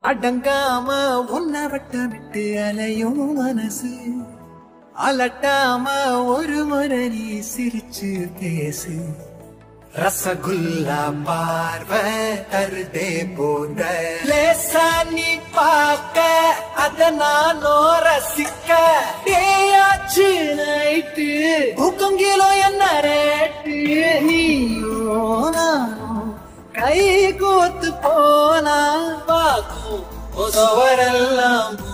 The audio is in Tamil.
அடங்காம உன்னை வட்டமிட்டு அலையும் மனசு அலட்டாம ஒரு முறை நீ சிரிச்சு பேசு ரசகுல்லா பார்வை தருதே போன்ற லேசா நீ பார்க்க அத நானோ ரசிக்க டேயாச்சு நைட்டு தூக்கங்கிலோ என்ன ரேட்டு நீயோ நானோ கை கோத்து போனா பார்க்கும் உதவரெல்லாம்